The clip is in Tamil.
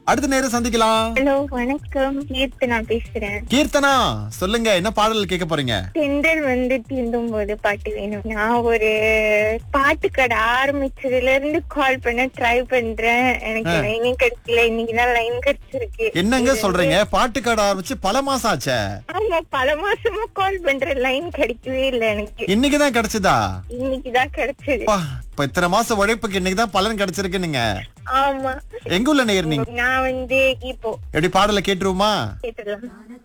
அடுத்த நேரம் சந்திக்கலாம் ஹலோ வணக்கம் கீர்த்து நான் பேசுறேன் கீர்த்தனா சொல்லுங்க என்ன பாடல் கேட்க போறீங்க தென்றல் வந்து தீண்டும் போது பாட்டு வேணும் நான் ஒரு பாட்டு கடை ஆரம்பிச்சதுல இருந்து கால் பண்ண ட்ரை பண்றேன் எனக்கு லைனே கிடைக்கல இன்னைக்கு தான் லைன் கிடைச்சிருக்கு என்னங்க சொல்றீங்க பாட்டு கடை ஆரம்பிச்சு பல மாசம் ஆச்சே ஆமா பல மாசமா கால் பண்ற லைன் கிடைக்கவே இல்ல எனக்கு இன்னைக்குதான் கிடைச்சதா இன்னைக்கு தான் கிடைச்சது அப்பா, இப்ப இத்தனை மாசம் உழைப்புக்கு இன்னைக்குதான் பலன் கிடைச்சிருக்கு நீங்க ஆமா எங்க உள்ள நேர் நீங்க நான் வந்து இப்போ எப்படி பாடலை கேட்டுருவோமா கேட்டுடலாம்